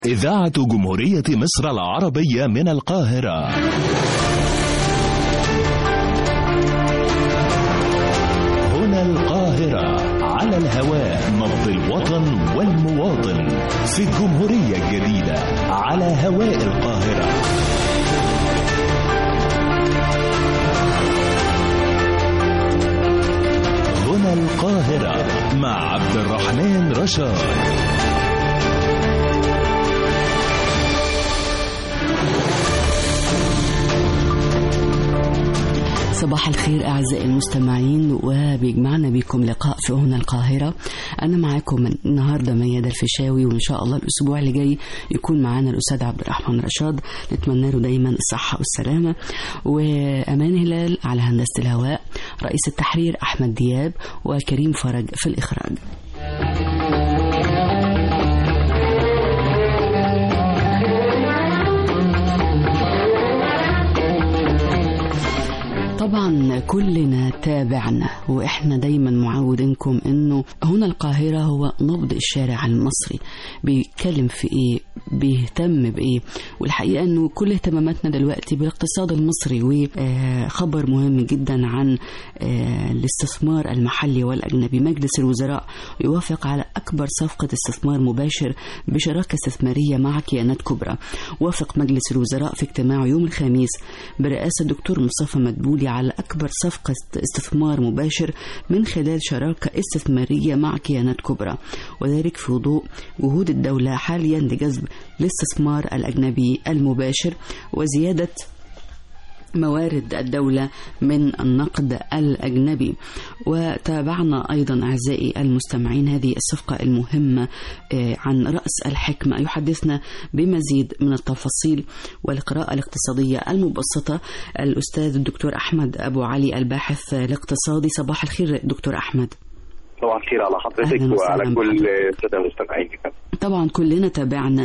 إذاعة جمهورية مصر العربية من القاهرة هنا القاهرة على الهواء نبض الوطن والمواطن في الجمهورية الجديدة على هواء القاهرة هنا القاهرة مع عبد الرحمن رشاد صباح الخير أعزائي المستمعين وبيجمعنا بكم لقاء في هنا القاهرة أنا معاكم النهاردة ميادة الفيشاوي وإن شاء الله الأسبوع اللي جاي يكون معانا الأستاذ عبد الرحمن رشاد نتمنى له دايما الصحة والسلامة وأمان هلال على هندسة الهواء رئيس التحرير أحمد دياب وكريم فرج في الإخراج طبعا كلنا تابعنا واحنا دايما معودينكم انه هنا القاهرة هو نبض الشارع المصري بيتكلم في ايه بيهتم بايه والحقيقة انه كل اهتماماتنا دلوقتي بالاقتصاد المصري وخبر مهم جدا عن الاستثمار المحلي والاجنبي مجلس الوزراء يوافق على اكبر صفقة استثمار مباشر بشراكة استثمارية مع كيانات كبرى وافق مجلس الوزراء في اجتماعه يوم الخميس برئاسة الدكتور مصطفى مدبولي على أكبر صفقة استثمار مباشر من خلال شراكة استثمارية مع كيانات كبرى وذلك في ضوء جهود الدولة حاليا لجذب الاستثمار الأجنبي المباشر وزيادة موارد الدولة من النقد الأجنبي وتابعنا أيضا أعزائي المستمعين هذه الصفقة المهمة عن رأس الحكمة يحدثنا بمزيد من التفاصيل والقراءة الاقتصادية المبسطة الأستاذ الدكتور أحمد أبو علي الباحث الاقتصادي صباح الخير دكتور أحمد صباح الخير على حضرتك وعلى كل الساده المستمعين طبعا كلنا تابعنا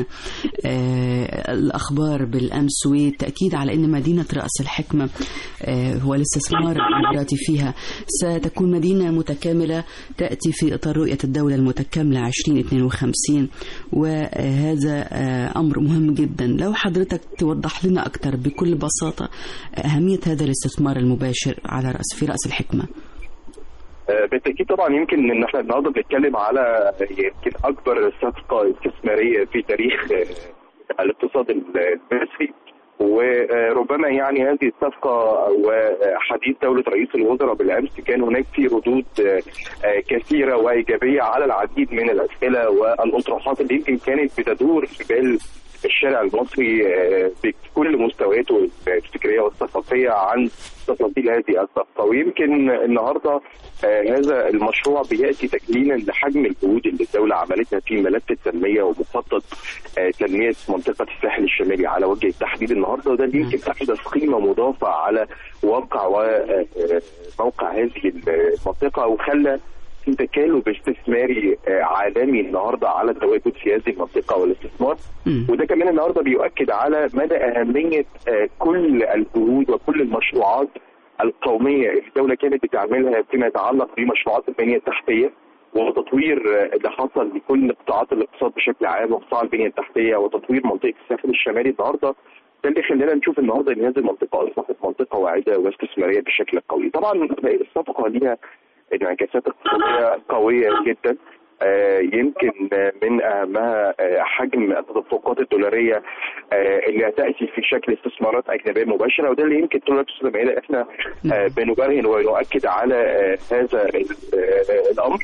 آه الاخبار بالامس والتاكيد على ان مدينه راس الحكمه آه هو الاستثمار الاماراتي فيها ستكون مدينه متكامله تاتي في اطار رؤيه الدوله المتكامله 2052 وهذا آه امر مهم جدا لو حضرتك توضح لنا اكثر بكل بساطه اهميه هذا الاستثمار المباشر على راس في راس الحكمه بالتاكيد طبعا يمكن ان احنا النهارده بنتكلم على يمكن اكبر صفقه استثماريه في تاريخ الاقتصاد المصري وربما يعني هذه الصفقه وحديث دوله رئيس الوزراء بالامس كان هناك في ردود كثيره وايجابيه على العديد من الاسئله والاطروحات اللي يمكن كانت بتدور في بال الشارع المصري بكل مستوياته الفكريه والثقافيه عن تفاصيل هذه الصفقه ويمكن النهارده هذا المشروع بياتي تكميلا لحجم الجهود اللي الدوله عملتها في ملف التنميه ومخطط تنميه منطقه الساحل الشمالي على وجه التحديد النهارده وده يمكن احدث قيمه مضافه على واقع وموقع هذه المنطقه وخلى في تكالب استثماري عالمي النهارارده على التواجد في هذه المنطقه والاستثمار وده كمان النهارده بيؤكد على مدى اهميه كل الجهود وكل المشروعات القوميه اللي الدوله كانت بتعملها فيما يتعلق بمشروعات البنيه التحتيه وتطوير اللي حصل لكل قطاعات الاقتصاد بشكل عام وقطاع البنيه التحتيه وتطوير منطقه الساحل الشمالي النهارده ده اللي خلانا نشوف النهارده ان هذه المنطقه اصبحت منطقه واعده واستثماريه بشكل قوي. طبعا الصفقه ليها انعكاسات اقتصاديه قويه جدا آه يمكن من اهمها آه حجم التدفقات الدولاريه آه اللي هتاتي في شكل استثمارات اجنبيه مباشره وده اللي يمكن طول الوقت استاذ احنا بنبرهن ونؤكد على هذا الامر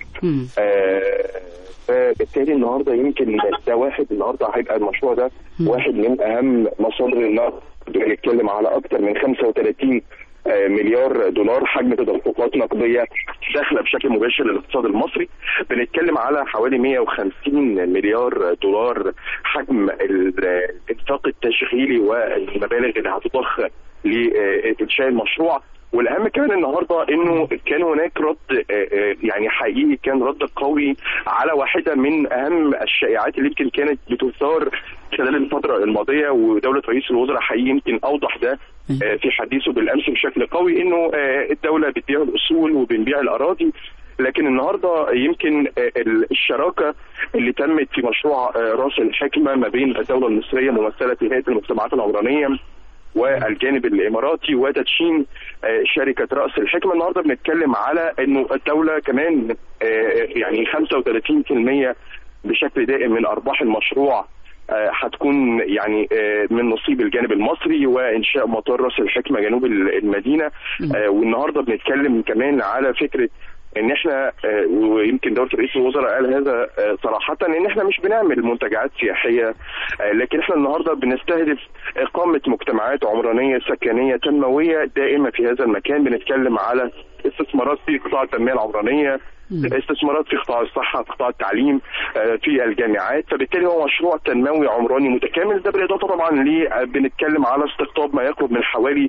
فبالتالي النهارده يمكن ده واحد النهارده هيبقى المشروع ده واحد من اهم مصادر النقد بنتكلم على اكثر من 35 مليار دولار حجم تدفقات نقديه داخله بشكل مباشر للاقتصاد المصري بنتكلم على حوالي 150 مليار دولار حجم الانفاق التشغيلي والمبالغ اللي هتضخ لانشاء المشروع والاهم كمان النهارده انه كان هناك رد يعني حقيقي كان رد قوي على واحده من اهم الشائعات اللي يمكن كانت بتثار خلال الفتره الماضيه ودوله رئيس الوزراء حقيقي يمكن اوضح ده في حديثه بالامس بشكل قوي انه الدوله بتبيع الاصول وبنبيع الاراضي لكن النهارده يمكن الشراكه اللي تمت في مشروع راس الحكمه ما بين الدوله المصريه ممثله في هيئه المجتمعات العمرانيه والجانب الاماراتي وتدشين شركه راس الحكمه النهارده بنتكلم على انه الدوله كمان يعني 35% بشكل دائم من ارباح المشروع هتكون يعني من نصيب الجانب المصري وانشاء مطار راس الحكمه جنوب المدينه والنهارده بنتكلم كمان على فكره ان احنا ويمكن دوله رئيس الوزراء قال هذا صراحه ان احنا مش بنعمل منتجعات سياحيه لكن احنا النهارده بنستهدف اقامه مجتمعات عمرانيه سكنيه تنمويه دائمه في هذا المكان بنتكلم على استثمارات في قطاع التنميه العمرانيه استثمارات في قطاع الصحه في قطاع التعليم في الجامعات فبالتالي هو مشروع تنموي عمراني متكامل ده بالاضافه طبعا ل بنتكلم على استقطاب ما يقرب من حوالي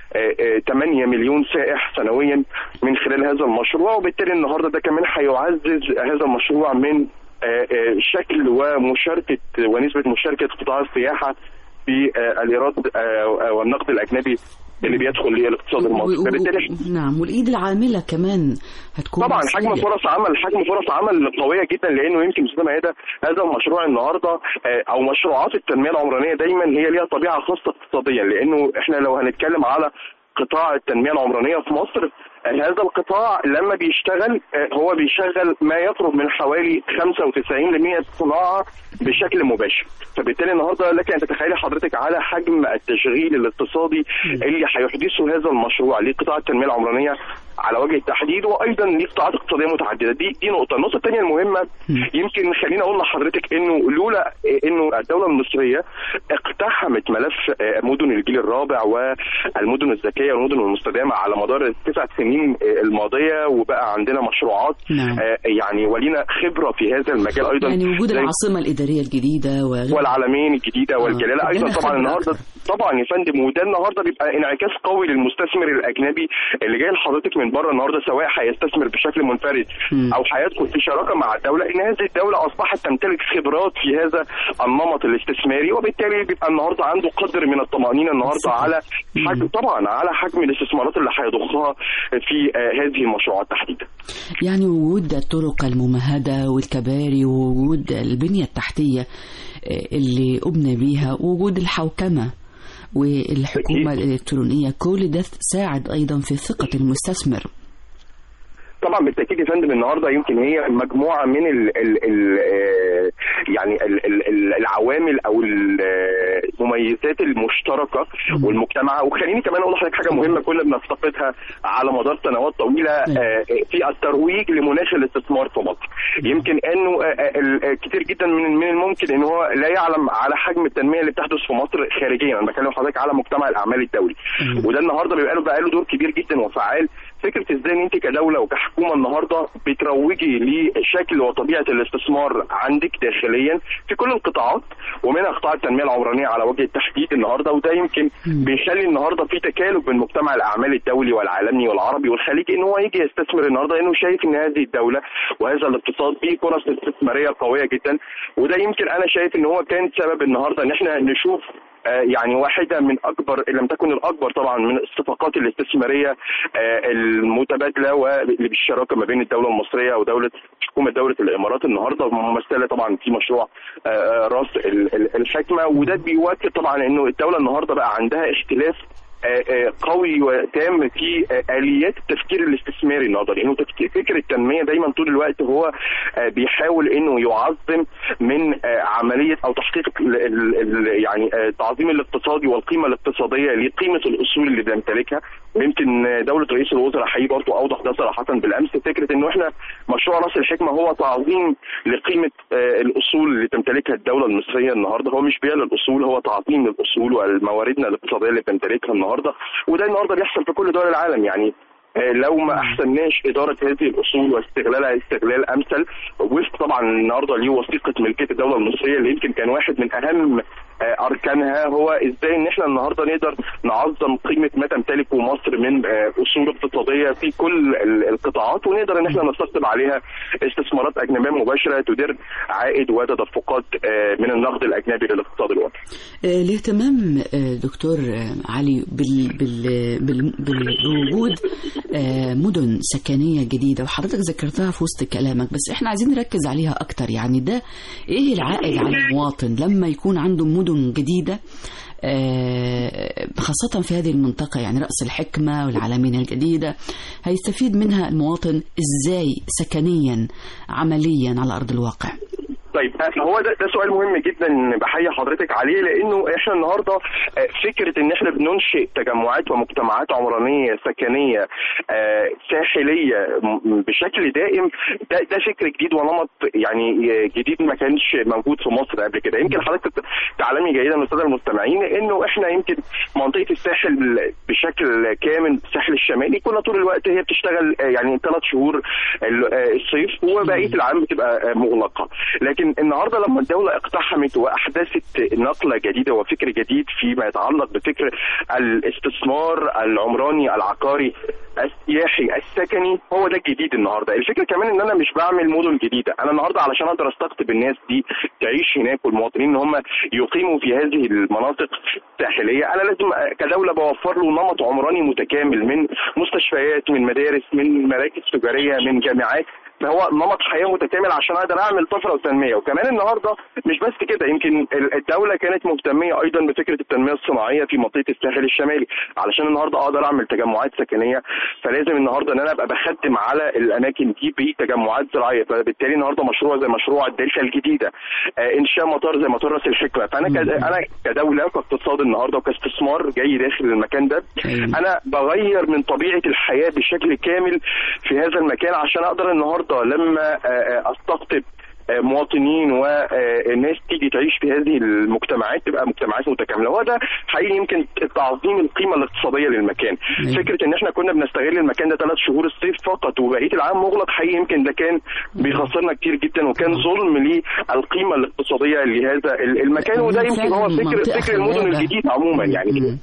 8 مليون سائح سنويا من خلال هذا المشروع وبالتالي النهارده ده كمان هيعزز هذا المشروع من شكل ومشاركه ونسبه مشاركه قطاع السياحه في الايراد والنقد الاجنبي اللي بيدخل للاقتصاد المصري فبالتالي نعم والايد العامله كمان هتكون طبعا حجم فرص عمل حجم فرص عمل قويه جدا لانه يمكن استاذ ميادة هذا المشروع النهارده او مشروعات التنميه العمرانيه دايما هي ليها طبيعه خاصه اقتصاديا لانه احنا لو هنتكلم على قطاع التنميه العمرانيه في مصر هذا القطاع لما بيشتغل هو بيشغل ما يقرب من حوالي 95% صناعه بشكل مباشر فبالتالي النهارده لك ان تتخيلي حضرتك على حجم التشغيل الاقتصادي اللي هيحدثه هذا المشروع لقطاع التنميه العمرانيه على وجه التحديد وايضا لقطاعات اقتصاديه متعدده دي دي نقطه النقطه الثانيه المهمه يمكن خليني اقول لحضرتك انه لولا انه الدوله المصريه اقتحمت ملف مدن الجيل الرابع والمدن الذكيه والمدن المستدامه على مدار التسع سنين الماضيه وبقى عندنا مشروعات نعم. يعني ولينا خبره في هذا المجال ايضا يعني وجود العاصمه الاداريه الجديده وغير والعالمين الجديده والجلاله ايضا طبعا النهارده طبعا يا فندم وده النهارده بيبقى انعكاس قوي للمستثمر الاجنبي اللي جاي لحضرتك من بره النهارده سواء هيستثمر بشكل منفرد او هيدخل في شراكه مع الدوله ان هذه الدوله اصبحت تمتلك خبرات في هذا النمط الاستثماري وبالتالي بيبقى النهارده عنده قدر من الطمانينه النهارده على حجم طبعا على حجم الاستثمارات اللي هيضخها في هذه المشروعات تحديدا. يعني وجود الطرق الممهده والكباري ووجود البنيه التحتيه اللي أبنى بيها وجود الحوكمة والحكومة الإلكترونية كل ده ساعد أيضا في ثقة المستثمر طبعا بالتاكيد يا فندم النهارده يمكن هي مجموعه من ال ال ال يعني ال ال العوامل او المميزات المشتركه والمجتمع وخليني كمان اقول لحضرتك حاجه مهمه كنا بنفتقدها على مدار سنوات طويله في الترويج لمناخ الاستثمار في مصر يمكن انه كتير جدا من من الممكن ان هو لا يعلم على حجم التنميه اللي بتحدث في مصر خارجيا انا بكلم حضرتك على مجتمع الاعمال الدولي وده النهارده بيبقى له بقى له دور كبير جدا وفعال فكره ازاي ان انت كدوله وكحكومه النهارده بتروجي لشكل وطبيعه الاستثمار عندك داخليا في كل القطاعات ومنها قطاع التنميه العمرانيه على وجه التحديد النهارده وده يمكن بيخلي النهارده في تكالب بين مجتمع الاعمال الدولي والعالمي والعربي والخليجي ان هو يجي يستثمر النهارده لانه شايف ان هذه الدوله وهذا الاقتصاد فيه فرص استثماريه قويه جدا وده يمكن انا شايف ان هو كان سبب النهارده ان احنا نشوف يعني واحده من اكبر ان لم تكن الاكبر طبعا من الصفقات الاستثماريه المتبادله واللي بالشراكه ما بين الدوله المصريه ودوله حكومه دوله الامارات النهارده ممثله طبعا في مشروع راس الحكمه وده بيؤكد طبعا انه الدوله النهارده بقى عندها اختلاف قوي وتام في اليات التفكير الاستثماري النهارده لانه فكر التنميه دايما طول الوقت هو بيحاول انه يعظم من عمليه او تحقيق يعني التعظيم الاقتصادي والقيمه الاقتصاديه لقيمه الاصول اللي بنمتلكها ويمكن دوله رئيس الوزراء حقيقي برضه اوضح ده صراحه بالامس فكره انه احنا مشروع راس الحكمه هو تعظيم لقيمه الاصول اللي تمتلكها الدوله المصريه النهارده هو مش بيع للاصول هو تعظيم للاصول ومواردنا الاقتصاديه اللي بنمتلكها النهارده وده النهارده بيحصل في كل دول العالم يعني لو ما احسناش اداره هذه الاصول واستغلالها استغلال امثل وفق طبعا النهارده ليه وثيقه ملكيه الدوله المصريه اللي يمكن كان واحد من اهم آه، اركانها هو ازاي ان احنا النهارده نقدر نعظم قيمه ما تمتلكه مصر من آه، اصول اقتصاديه في كل ال- القطاعات ونقدر ان احنا نستقطب عليها استثمارات اجنبيه مباشره تدر عائد وتدفقات آه، من النقد الاجنبي للاقتصاد الوطني. آه، الاهتمام آه، دكتور آه، علي بال بال بال بال- بوجود آه، مدن سكنية جديدة وحضرتك ذكرتها في وسط كلامك بس احنا عايزين نركز عليها أكتر يعني ده ايه العائد على المواطن لما يكون عنده مدن جديدة آه، خاصة في هذه المنطقة يعني رأس الحكمة والعالمين الجديدة هيستفيد منها المواطن ازاي سكنيا عمليا على أرض الواقع طيب آه، هو ده, ده سؤال مهم جدا بحيي حضرتك عليه لانه احنا النهارده آه، فكره ان احنا بننشئ تجمعات ومجتمعات عمرانيه سكنيه آه، ساحليه م- بشكل دائم ده ده فكر جديد ونمط يعني آه، جديد ما كانش موجود في مصر قبل كده يمكن حضرتك تعلمي جيدا استاذ المستمعين انه احنا يمكن منطقه الساحل بشكل كامل الساحل الشمالي كنا طول الوقت هي بتشتغل آه، يعني ثلاث شهور ال- آه، الصيف وبقيه العام بتبقى آه، مغلقه لكن النهارده لما الدوله اقتحمت واحدثت نقله جديده وفكر جديد فيما يتعلق بفكر الاستثمار العمراني العقاري السياحي السكني هو ده الجديد النهارده الفكره كمان ان انا مش بعمل مدن جديده انا النهارده علشان اقدر استقطب الناس دي تعيش هناك والمواطنين ان هم يقيموا في هذه المناطق الساحليه انا لازم كدوله بوفر له نمط عمراني متكامل من مستشفيات من مدارس من مراكز تجاريه من جامعات فهو نمط حياه متكامل عشان اقدر اعمل طفره وتنميه وكمان النهارده مش بس كده يمكن ال- الدوله كانت مهتميه ايضا بفكره التنميه الصناعيه في منطقه الساحل الشمالي علشان النهارده اقدر اعمل تجمعات سكنيه فلازم النهارده ان انا ابقى بخدم على الاماكن دي بتجمعات زراعيه فبالتالي النهارده مشروع زي مشروع الدلتا الجديده آه، انشاء مطار زي مطار راس الحكمه فانا كد... انا كدوله كاقتصاد النهارده وكاستثمار جاي داخل المكان ده أيوة. انا بغير من طبيعه الحياه بشكل كامل في هذا المكان عشان اقدر النهارده لما آه، آه، استقطب آه، مواطنين وناس تيجي تعيش في هذه المجتمعات تبقى مجتمعات متكامله هو ده حقيقي يمكن تعظيم القيمه الاقتصاديه للمكان أيوة. فكره ان احنا كنا بنستغل المكان ده ثلاث شهور الصيف فقط وبقيه العام مغلق حقيقي يمكن ده كان بيخسرنا كتير جدا وكان ظلم للقيمه الاقتصاديه لهذا المكان وده يمكن هو فعلاً فكر منطقة فكر المدن خلابة. الجديد عموما يعني مم.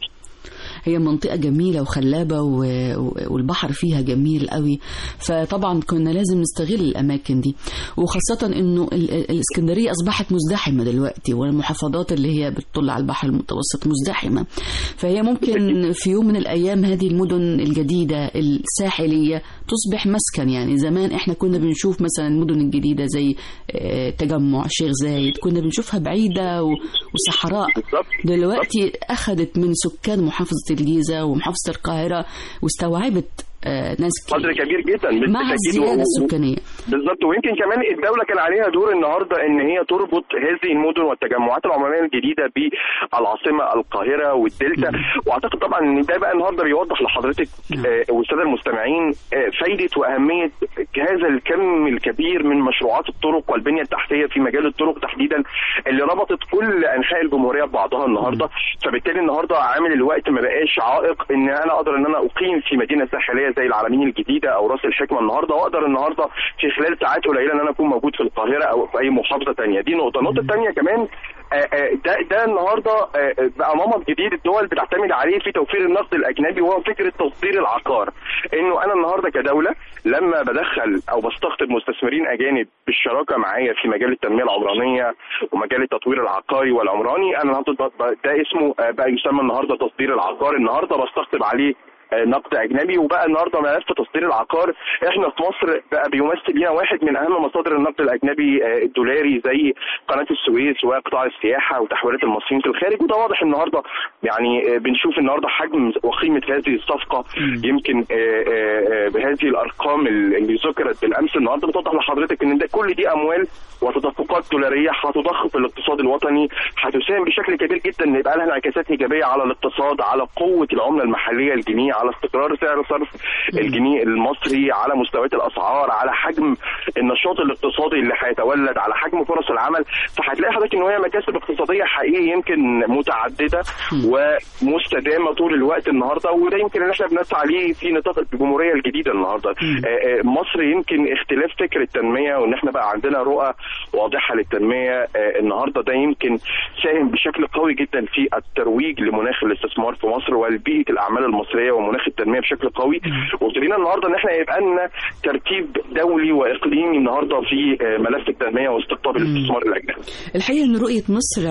هي منطقة جميلة وخلابة و... و- والبحر فيها جميل قوي فطبعا كنا لازم نستغل الأماكن دي وخاصة إنه ال- ال- الإسكندرية أصبحت مزدحمة دلوقتي والمحافظات اللي هي بتطل على البحر المتوسط مزدحمة فهي ممكن في يوم من الأيام هذه المدن الجديدة الساحلية تصبح مسكن يعني زمان إحنا كنا بنشوف مثلا المدن الجديدة زي آه، تجمع شيخ زايد كنا بنشوفها بعيدة و- وصحراء بالظبط دلوقتي أخذت من سكان محافظة الجيزة ومحافظة القاهرة واستوعبت آه، ناس قدر كتير كبير جدا مع بالتأكيد. الزيادة و- و- السكانية بالظبط ويمكن كمان الدوله كان عليها دور النهارده ان هي تربط هذه المدن والتجمعات العمرانيه الجديده بالعاصمه القاهره والدلتا واعتقد طبعا ان ده بقى النهارده بيوضح لحضرتك نعم. آه، والساده المستمعين آه، فايده واهميه هذا الكم الكبير من مشروعات الطرق والبنيه التحتيه في مجال الطرق تحديدا اللي ربطت كل انحاء الجمهوريه ببعضها النهارده فبالتالي النهارده عامل الوقت ما بقاش عائق ان انا اقدر ان انا اقيم في مدينه ساحليه زي العلمين الجديده او راس الحكمه النهارده واقدر النهارده في خلال ساعات قليله ان انا اكون موجود في القاهره او في اي محافظه تانية دي نقطه النقطه الثانيه كمان آه، آه، ده ده النهارده آه، آه، بقى نمط جديد الدول بتعتمد عليه في توفير النقد الاجنبي وهو فكره تصدير العقار انه انا النهارده كدوله لما بدخل او بستقطب مستثمرين اجانب بالشراكه معايا في مجال التنميه العمرانيه ومجال التطوير العقاري والعمراني انا النهارده ب- ب- ده اسمه آه، بقى يسمى النهارده تصدير العقار النهارده بستقطب عليه آه، نقد اجنبي وبقى النهارده ملف تصدير العقار احنا في مصر بقى بيمثل لنا واحد من اهم مصادر النقد الاجنبي آه، الدولاري زي قناه السويس وقطاع السياحه وتحويلات المصريين في الخارج وده واضح النهارده يعني آه، بنشوف النهارده حجم وقيمه هذه الصفقه يمكن آه، آه، آه، بهذه الارقام اللي ذكرت بالامس النهارده بتوضح لحضرتك ان ده كل دي اموال وتدفقات دولاريه هتضخ في الاقتصاد الوطني هتساهم بشكل كبير جدا ان يبقى لها انعكاسات ايجابيه على الاقتصاد على قوه العمله المحليه الجنيه على استقرار سعر صرف الجنيه المصري على مستويات الاسعار على حجم النشاط الاقتصادي اللي هيتولد على حجم فرص العمل فهتلاقي حضرتك ان هي مكاسب اقتصاديه حقيقي يمكن متعدده ومستدامه طول الوقت النهارده وده يمكن اللي احنا بنسعى ليه في نطاق الجمهوريه الجديده النهارده آه، آه، مصر يمكن اختلاف فكر التنميه وان احنا بقى عندنا رؤى واضحه للتنميه آه، النهارده ده يمكن ساهم بشكل قوي جدا في الترويج لمناخ الاستثمار في مصر والبيئه الاعمال المصريه ومناخ التنميه بشكل قوي وابتدينا النهارده ان احنا يبقى لنا ترتيب دولي واقليمي النهارده في آه، ملف التنميه واستقطاب الاستثمار الاجنبي الحقيقة أن رؤية مصر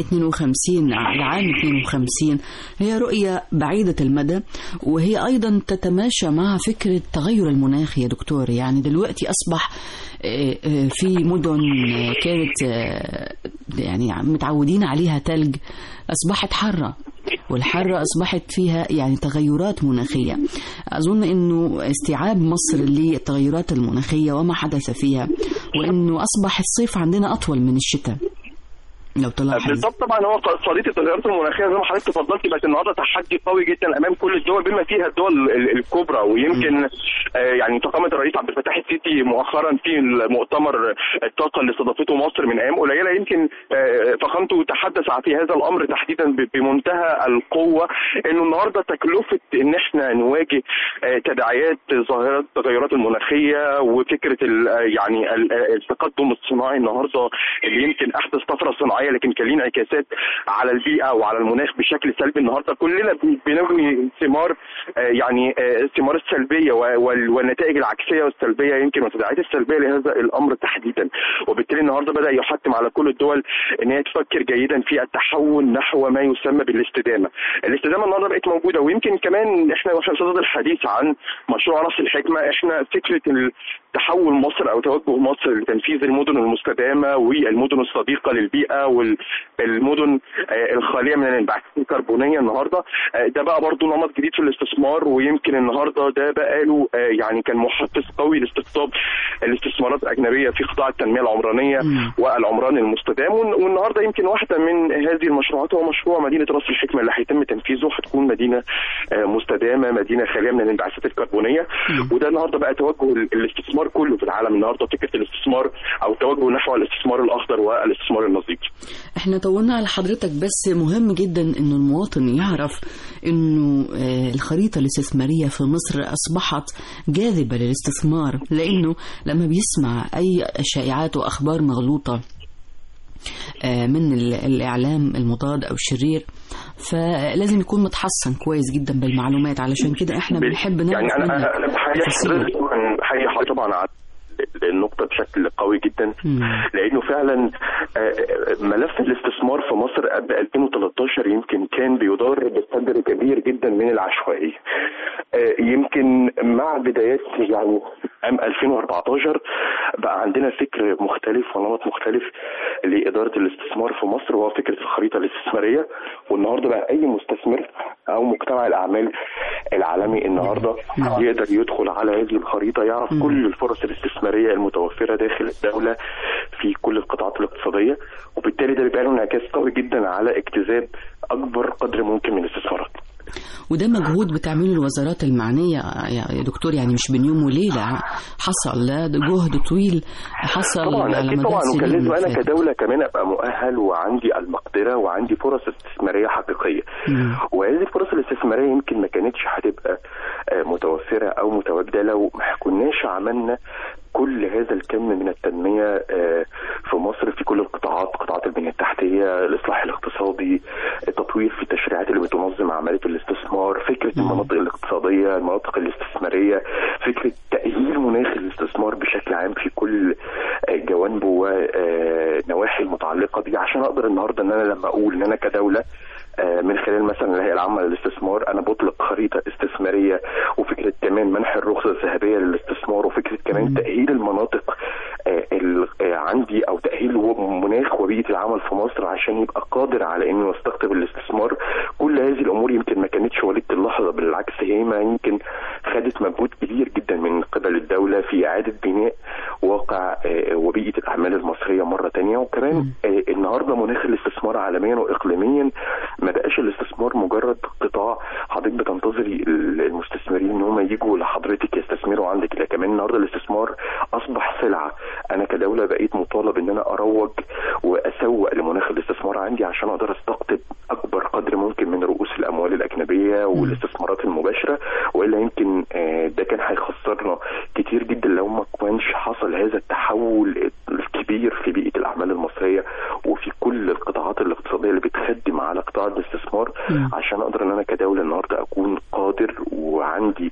2052 العام 52 هي رؤية بعيدة المدى وهي أيضا تتماشى مع فكرة تغير المناخ يا دكتور يعني دلوقتي أصبح آه، آه، في مدن آه، كانت آه، يعني متعودين عليها تلج أصبحت حرة والحرة أصبحت فيها يعني تغيرات مناخية أظن أنه استيعاب مصر للتغيرات المناخية وما حدث فيها وأنه أصبح الصيف عندنا أطول من الشتاء لو تلاحظ بالضبط طبعا هو قضيه التغيرات المناخيه زي ما حضرتك تفضلتي بقت النهارده تحدي قوي جدا امام كل الدول بما فيها الدول ال- الكبرى ويمكن آه يعني فخامه الرئيس عبد الفتاح السيسي مؤخرا في المؤتمر الطاقه اللي استضافته مصر من ايام قليله يمكن آه فخامته تحدث في هذا الامر تحديدا ب- بمنتهى القوه انه النهارده تكلفه ان احنا نواجه آه تداعيات ظاهره التغيرات المناخيه وفكره ال- آه يعني ال- آه التقدم الصناعي النهارده اللي يمكن احدث طفره صناعيه لكن كان ليه انعكاسات على البيئه وعلى المناخ بشكل سلبي النهارده كلنا بن- بنبني ثمار آه يعني آه، الثمار السلبيه و- وال- والنتائج العكسيه والسلبيه يمكن والتداعيات السلبيه لهذا الامر تحديدا وبالتالي النهارده بدا يحتم على كل الدول ان هي تفكر جيدا في التحول نحو ما يسمى بالاستدامه الاستدامه النهارده بقت موجوده ويمكن كمان احنا واحنا بصدد الحديث عن مشروع راس الحكمه احنا فكره ال- تحول مصر او توجه مصر لتنفيذ المدن المستدامه والمدن الصديقه للبيئه والمدن آه، الخاليه من الانبعاثات الكربونيه النهارده آه، ده بقى برضو نمط جديد في الاستثمار ويمكن النهارده ده بقى له آه، يعني كان محفز قوي لاستقطاب الاستثمارات الاجنبيه في قطاع التنميه العمرانيه مم. والعمران المستدام والن- والنهارده يمكن واحده من هذه المشروعات هو مشروع مدينه راس الحكمه اللي هيتم تنفيذه هتكون مدينه آه، مستدامه مدينه خاليه من الانبعاثات الكربونيه وده النهارده بقى توجه ال- الاستثمار كله في العالم النهارده فكره الاستثمار او التوجه نحو الاستثمار الاخضر والاستثمار النظيف احنا طولنا على حضرتك بس مهم جدا انه المواطن يعرف انه آه، الخريطة الاستثمارية في مصر اصبحت جاذبة للاستثمار لانه لما بيسمع اي شائعات واخبار مغلوطة آه، من ال- الاعلام المضاد او الشرير فلازم يكون متحصن كويس جدا بالمعلومات علشان كده احنا بنحب نعرف يعني انا منك انا أنا بحيي تفاصيل. حضرتك طبعا بحيي حضرتك طبعا على النقطة بشكل قوي جدا مم. لأنه فعلا آه، ملف الاستثمار في مصر قبل 2013 يمكن كان بيدار بقدر كبير جدا من العشوائية آه، يمكن مع بدايات يعني عام 2014 بقى عندنا فكر مختلف ونمط مختلف لإدارة الاستثمار في مصر وهو فكرة الخريطة الاستثمارية والنهارده بقى أي مستثمر أو مجتمع الأعمال العالمي النهارده نعم. يقدر يدخل على هذه الخريطة يعرف مم. كل الفرص الاستثمارية المتوفرة داخل الدولة في كل القطاعات الاقتصادية وبالتالي ده بيبقى له انعكاس قوي جدا على اجتذاب أكبر قدر ممكن من الاستثمارات وده مجهود بتعمله الوزارات المعنية يا دكتور يعني مش بين يوم وليلة حصل لا ده جهد طويل حصل طبعا على اكيد مدار طبعا وكان سنين لازم انا فاتت. كدوله كمان ابقى مؤهل وعندي المقدره وعندي فرص استثماريه حقيقيه مم. وهذه الفرص الاستثماريه يمكن ما كانتش هتبقى آه، متوفره او متواجده لو ما كناش عملنا كل هذا الكم من التنميه آه، في مصر في كل القطاعات قطاعات البنيه التحتيه الاصلاح الاقتصادي التطوير في التشريعات اللي بتنظم عمليه الاستثمار فكره مم. المناطق الاقتصاديه المناطق الاستثماريه فكره تاهيل مناخ الاستثمار بشكل عام في كل آه، جوانبه ونواحي المتعلقه بيه عشان اقدر النهارده ان انا لما اقول ان انا كدوله آه، من خلال مثلا الهيئه العامه للاستثمار انا بطلق خريطه استثماريه وفكره كمان منح الرخصه الذهبيه للاستثمار وفكره كمان مم. تاهيل المناطق آه، ال- آه، عندي او تاهيل و- مناخ وبيئه العمل في مصر عشان يبقى قادر على انه يستقطب الاستثمار كل هذه الامور يمكن ما كانتش وليده اللحظه بالعكس هي ما يمكن خدت مجهود كبير جدا من قبل الدوله في اعاده بناء واقع آه، وبيئه الاعمال المصريه مره تانية وكمان مم. آه، النهارده مناخ الاستثمار عالميا واقليميا ما بقاش الاستثمار مجرد قطاع حضرتك بتنتظري المستثمرين ان هم يجوا لحضرتك يستثمروا عندك لا كمان النهارده الاستثمار اصبح سلعه انا كدوله بقيت مطالب ان انا اروج واسوق لمناخ الاستثمار عندي عشان اقدر استقطب اكبر قدر ممكن من رؤوس الاموال الاجنبيه والاستثمارات المباشره والا يمكن آه، ده كان هيخسرنا كتير جدا لو ما كانش حصل هذا التحول الكبير في بيئه الاعمال المصريه وفي كل القطاعات الاقتصاديه اللي بتخدم على قطاع الاستثمار مم. عشان اقدر ان انا كدوله النهارده اكون قادر وعندي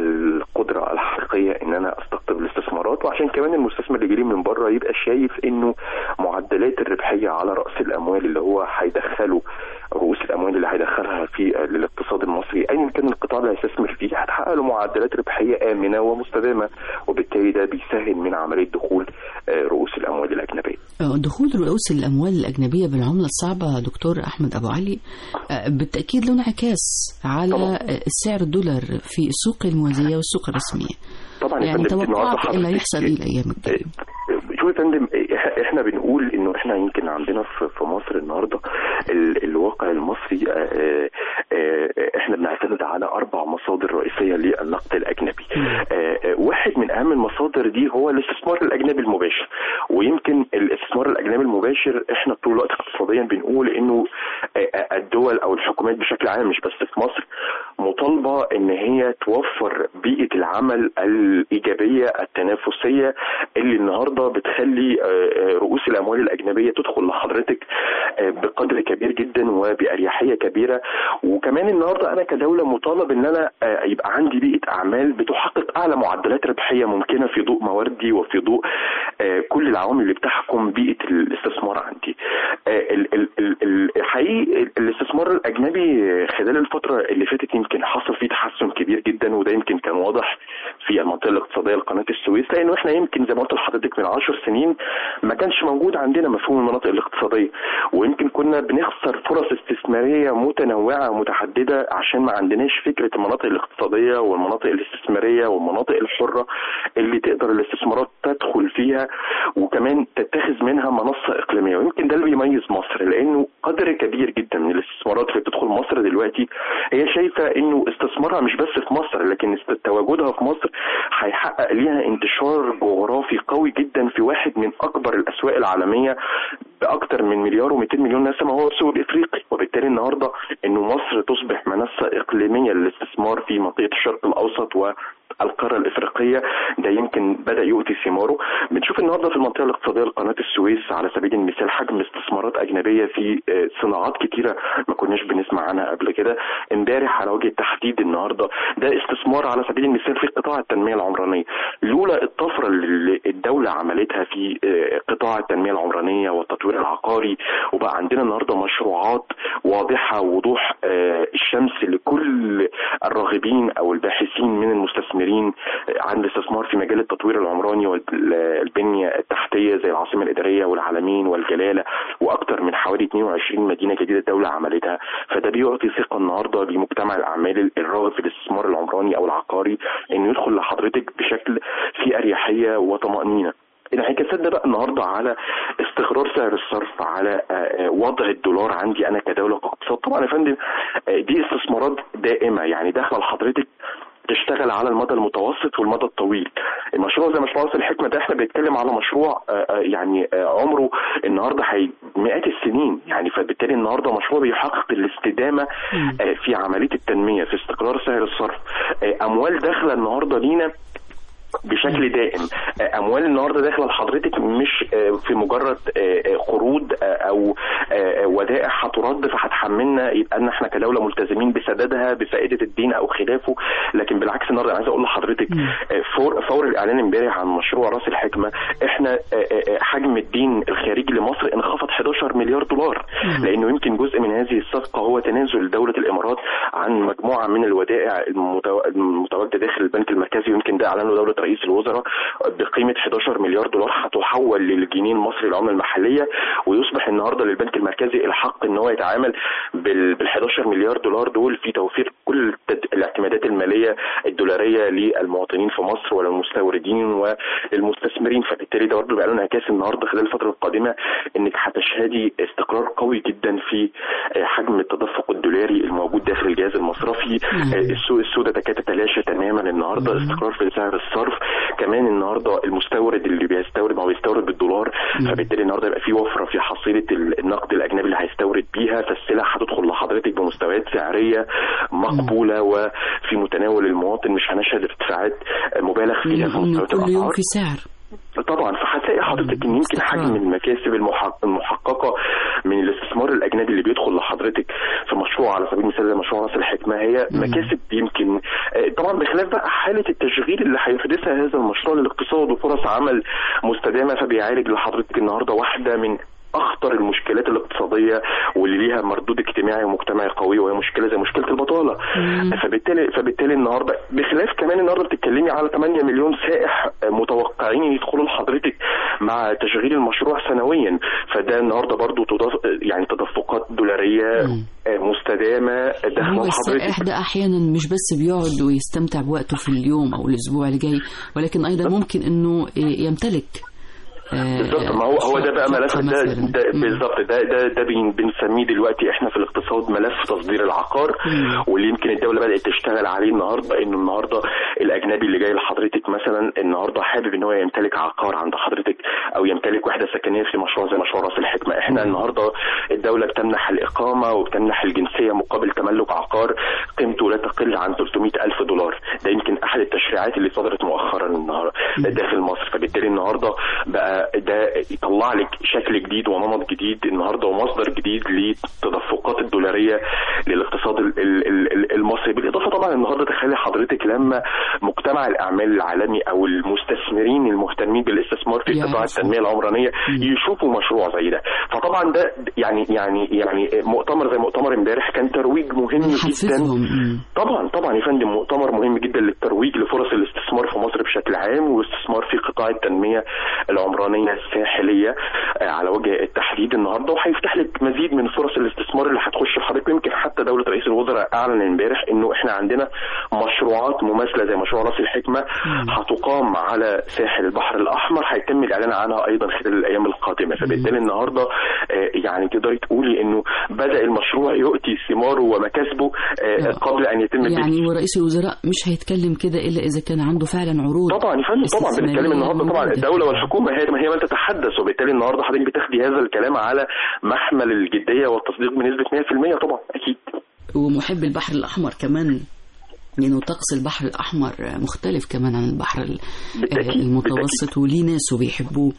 القدره الحقيقيه ان انا استقطب الاستثمارات وعشان كمان المستثمر اللي جاي من بره يبقى شايف انه معدلات الربحيه على راس الاموال اللي هو هيدخله رؤوس الاموال اللي هيدخلها في الاقتصاد المصري ايا كان القطاع اللي هيستثمر فيه هتحقق له معدلات ربحيه امنه ومستدامه وبالتالي ده بيسهل من عمليه دخول آه، رؤوس الاموال الاجنبيه. دخول رؤوس الأموال الأجنبية بالعملة الصعبة دكتور أحمد أبو علي آه، بالتأكيد له انعكاس على طبعاً. آه، سعر الدولار في السوق الموازية والسوق الرسمية طبعا يا يعني فندم، النهاردة توقعك إيه اللي حضرتك- هيحصل إيه الأيام الجاية شوف يا فندم إح- احنا بنقول انه احنا يمكن عندنا في في مصر النهارده ال- الواقع المصري آه، آه، آه، احنا بنعتمد على اربع مصادر رئيسيه للنقد الاجنبي. آه، آه، واحد من اهم المصادر دي هو الاستثمار الاجنبي المباشر ويمكن الاستثمار الاجنبي المباشر احنا طول الوقت اقتصاديا بنقول انه آه، آه، الدول او الحكومات بشكل عام مش بس في مصر مطالبه ان هي توفر بيئه العمل الايجابيه التنافسيه اللي النهارده بتخلي آه، آه، رؤوس الاموال الاجنبيه تدخل لحضرتك آه، بقدر كبير جدا وباريحيه كبيره وكمان النهارده انا كدوله مطالب ان انا آه، يبقى عندي بيئه اعمال بتحقق اعلى معدلات ربحيه ممكنه في ضوء مواردي وفي ضوء آه، كل العوامل اللي بتحكم بيئه الاستثمار عندي. آه، ال- ال- ال- ال- حقيقي الاستثمار الاجنبي خلال الفتره اللي فاتت يمكن حصل فيه تحسن كبير جدا وده يمكن كان واضح في المنطقه الاقتصاديه لقناه السويس لانه احنا يمكن زي ما قلت لحضرتك من 10 سنين ما كانش موجود عندنا مفهوم المناطق الاقتصاديه ويمكن كنا بنخسر فرص استثماريه متنوعه ومتعدده عشان ما عندناش فكره المناطق الاقتصاديه والمناطق الاستثماريه والمناطق الحره اللي تقدر الاستثمارات تدخل فيها وكمان تتخذ منها منصه اقليميه ويمكن ده اللي بيميز مصر لانه قدر كبير جدا من الاستثمارات اللي بتدخل مصر دلوقتي هي شايفه انه استثمارها مش بس في مصر لكن است- تواجدها في مصر هيحقق ليها انتشار جغرافي قوي جدا في واحد من اكبر الاسواق العالميه باكثر من مليار و200 مليون نسمه هو السوق الافريقي وبالتالي النهارده انه مصر تصبح منصه اقليميه للاستثمار في منطقه الشرق الاوسط و القاره الافريقيه ده يمكن بدا يؤتي ثماره بنشوف النهارده في المنطقه الاقتصاديه لقناه السويس على سبيل المثال حجم استثمارات اجنبيه في آه، صناعات كتيره ما كناش بنسمع عنها قبل كده امبارح على وجه التحديد النهارده ده استثمار على سبيل المثال في قطاع التنميه العمرانيه لولا الطفره اللي الدوله عملتها في آه، قطاع التنميه العمرانيه والتطوير العقاري وبقى عندنا النهارده مشروعات واضحه وضوح آه، الشمس لكل الراغبين او الباحثين من المستثمرين عن الاستثمار في مجال التطوير العمراني والبنيه التحتيه زي العاصمه الاداريه والعالمين والجلاله واكثر من حوالي 22 مدينه جديده الدوله عملتها فده بيعطي ثقه النهارده لمجتمع الاعمال الراغب في الاستثمار العمراني او العقاري انه يدخل لحضرتك بشكل فيه اريحيه وطمانينه انعكاسات ده بقى النهارده على استقرار سعر الصرف على آه، آه، وضع الدولار عندي انا كدوله كاقتصاد طبعا يا فندم آه، دي استثمارات دائمه يعني داخله لحضرتك تشتغل على المدى المتوسط والمدى الطويل المشروع زي مشروع راس الحكمه ده احنا بنتكلم على مشروع آه، آه، يعني آه، عمره النهارده هي مئات السنين يعني فبالتالي النهارده مشروع بيحقق الاستدامه آه، في عمليه التنميه في استقرار سعر الصرف آه، اموال داخله النهارده لينا بشكل دائم آه، اموال النهارده داخله لحضرتك مش آه، في مجرد آه، آه، قروض آه، او آه، آه، ودائع هترد فهتحملنا يبقى ان احنا كدوله ملتزمين بسدادها بفائده الدين او خلافه لكن بالعكس النهارده انا عايز اقول لحضرتك آه، فور فور الاعلان امبارح عن مشروع راس الحكمه احنا آه، آه، آه، حجم الدين الخارجي لمصر انخفض 11 مليار دولار لانه يمكن جزء من هذه الصفقه هو تنازل دوله الامارات عن مجموعه من الودائع المتو- المتواجده داخل البنك المركزي ويمكن ده اعلنه دوله رئيس رئيس الوزراء بقيمه 11 مليار دولار هتحول للجنيه المصري العمله المحليه ويصبح النهارده للبنك المركزي الحق ان هو يتعامل بال 11 مليار دولار دول في توفير كل التد- الاعتمادات الماليه الدولاريه للمواطنين في مصر وللمستوردين وللمستثمرين فبالتالي ده برضه بقى له انعكاس النهارده خلال الفتره القادمه انك هتشهدي استقرار قوي جدا في آه، حجم التدفق الدولاري الموجود داخل الجهاز المصرفي مم. آه، السوق السوداء تكاد تتلاشى تماما النهارده مم. استقرار في سعر الصرف كمان النهارده المستورد اللي بيستورد ما هو بيستورد بالدولار مم. فبالتالي النهارده يبقى في وفره في حصيله ال- النقد الاجنبي اللي هيستورد بيها فالسلع هتدخل لحضرتك بمستويات سعريه مقبوله وفي متناول المواطن مش هنشهد ارتفاعات مبالغ فيها في إنه مستويات كل يوم الاسعار في سعر طبعا فهتلاقي حضرتك ان يمكن استقرار. حجم المكاسب المحق- المحققه من الاستثمار الاجنبي اللي بيدخل لحضرتك في مشروع على سبيل المثال زي مشروع راس الحكمه هي مم. مكاسب يمكن آه، طبعا بخلاف بقى حاله التشغيل اللي هيحدثها هذا المشروع للاقتصاد وفرص عمل مستدامه فبيعالج لحضرتك النهارده واحده من اخطر المشكلات الاقتصاديه واللي ليها مردود اجتماعي ومجتمعي قوي وهي مشكله زي مشكله البطاله مم. فبالتالي فبالتالي النهارده بخلاف كمان النهارده بتتكلمي على 8 مليون سائح متوقعين يدخلوا لحضرتك مع تشغيل المشروع سنويا فده النهارده برضو تضاف يعني تدفقات دولاريه مم. مستدامه هو داخله السائح لحضرتك ده احيانا مش بس بيقعد ويستمتع بوقته في اليوم او الاسبوع اللي جاي ولكن ايضا ممكن انه يمتلك آه، بالظبط ما هو هو ده بقى ملف شقة ده, مثلاً. ده مم. بالظبط ده ده ده بن- بنسميه دلوقتي احنا في الاقتصاد ملف تصدير العقار مم. واللي يمكن الدوله بدات تشتغل عليه النهارده انه النهارده الاجنبي اللي جاي لحضرتك مثلا النهارده حابب ان هو يمتلك عقار عند حضرتك او يمتلك وحده سكنيه في مشروع زي مشروع راس الحكمه احنا النهارده الدوله بتمنح الاقامه وبتمنح الجنسيه مقابل تملك عقار قيمته لا تقل عن 300 الف دولار ده يمكن احد التشريعات اللي صدرت مؤخرا النهارده داخل مصر فبالتالي النهارده بقى ده يطلع لك شكل جديد ونمط جديد النهارده ومصدر جديد للتدفقات الدولاريه للاقتصاد ال- ال- ال- المصري بالاضافه طبعا النهارده تخيلي حضرتك لما مجتمع الاعمال العالمي او المستثمرين المهتمين بالاستثمار في قطاع يعرفوا. التنميه العمرانيه مم. يشوفوا مشروع زي ده فطبعا ده يعني يعني يعني مؤتمر زي مؤتمر امبارح كان ترويج مهم جدا يحفزهم مم. طبعا طبعا يا فندم مؤتمر مهم جدا للترويج لفرص الاستثمار في مصر بشكل عام والاستثمار في قطاع التنميه العمرانيه الساحليه آه، على وجه التحديد النهارده وهيفتح لك مزيد من فرص الاستثمار اللي هتخش لحضرتك يمكن حتى دوله رئيس الوزراء اعلن امبارح انه احنا عندنا مشروعات مماثله زي مشروع راس الحكمه هتقام على ساحل البحر الاحمر هيتم الاعلان عنها ايضا خلال الايام القادمه فبالتالي النهارده آه، يعني تقدري تقولي انه بدا المشروع يؤتي ثماره ومكاسبه آه، قبل ان يتم البدء يعني ورئيس الوزراء مش هيتكلم كده الا اذا كان عنده فعلا عروض طبعا يا فندم طبعا بنتكلم استثمارية النهارده طبعا موجودة. الدوله والحكومه هي ما هي من تتحدث وبالتالي النهارده حضرتك بتاخدي هذا الكلام على محمل الجديه والتصديق بنسبه 100% طبعا اكيد ومحب البحر الأحمر كمان لأنه طقس البحر الأحمر مختلف كمان عن البحر ال- بالتأكيد، المتوسط وليه ناسه بيحبوه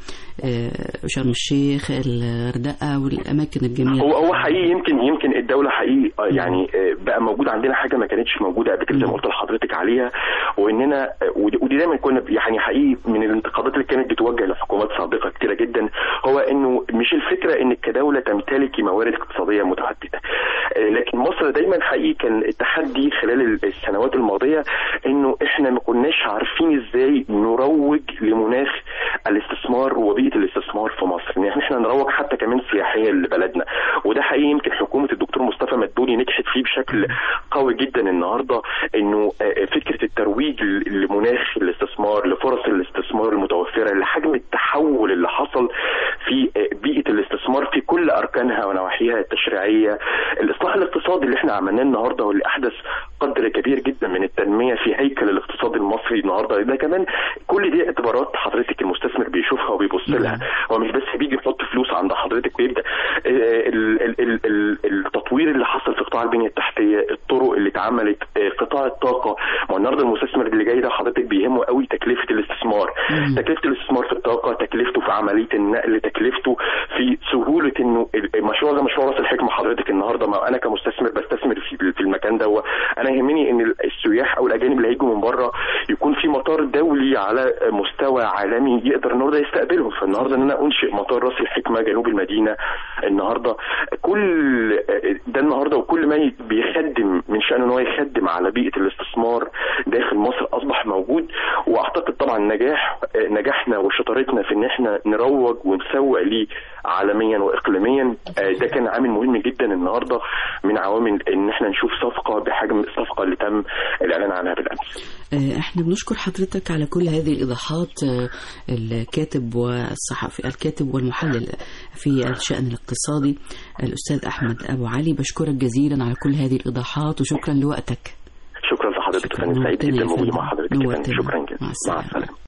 آه، شرم الشيخ الغردقة والأماكن الجميلة هو هو حقيقي يمكن يمكن الدوله حقيقي آه، يعني آه، بقى موجود عندنا حاجه ما كانتش موجوده قبل كده زي ما قلت لحضرتك عليها واننا آه، ودي ودي دايما كنا يعني حقيقي من الانتقادات اللي كانت بتوجه لحكومات سابقه كتيره جدا هو انه مش الفكره انك كدوله تمتلكي موارد اقتصاديه متعدده آه، لكن مصر دايما حقيقي كان التحدي خلال ال- السنوات الماضيه انه احنا ما كناش عارفين ازاي نروج لمناخ الاستثمار وبيئه الاستثمار في مصر ان احنا نروج حتى كمان سياحيا لبلدنا وده حقيقي يمكن حكومه الدكتور مصطفى مدبولي نجحت فيه بشكل قوي جدا النهارده انه آه، فكره الترويج ل- لمناخ الاستثمار لفرص الاستثمار المتوفره لحجم التحول اللي حصل في آه، بيئه الاستثمار في كل اركانها ونواحيها التشريعيه الاصلاح الاقتصادي اللي احنا عملناه النهارده واللي احدث قدر كبير جدا من التنميه في هيكل الاقتصاد المصري النهارده ده كمان كل دي اعتبارات حضرتك المستثمر بيشوفها وبيبص لها هو مش بس بيجي يحط فلوس عند حضرتك ويبدا آه، ال- ال- ال- ال- التطوير اللي حصل في قطاع البنيه التحتيه الطرق اللي اتعملت آه، قطاع الطاقه ما هو النهارده المستثمر اللي جاي ده حضرتك بيهمه قوي تكلفه الاستثمار تكلفه الاستثمار في الطاقه تكلفته في عمليه النقل تكلفته في سهوله انه المشروع زي مشروع راس الحكمه حضرتك النهارده ما انا كمستثمر بستثمر في في المكان ده انا يهمني ان السياح او الاجانب اللي هيجوا من بره يكون في مطار دولي على مستوى عالمي يقدر النهارده يستقبلهم فالنهارده ان انا انشئ مطار راس الحكمه جنوب المدينه النهارده كل ده ده النهارده وكل ما ي- بيخدم من شأنه ان هو يخدم على بيئه الاستثمار داخل مصر اصبح موجود واعتقد طبعا نجاح آه، نجاحنا وشطارتنا في ان احنا نروج ونسوق ليه عالميا واقليميا آه، ده كان عامل مهم جدا النهارده من عوامل ان احنا نشوف صفقه بحجم الصفقه اللي تم الاعلان عنها بالامس آه، احنا بنشكر حضرتك على كل هذه الايضاحات آه، الكاتب والصحفي الكاتب والمحلل في الشأن الاقتصادي الاستاذ احمد ابو علي بشكرك جزيلا على كل هذه الايضاحات وشكرا لوقتك شكرا لحضرتك شكراً. انا سعيد نورتنا يا جدا بوجودي فندم. مع حضرتك يا فندم. نورتنا. شكرا جدا مع مع السلامة. السلامه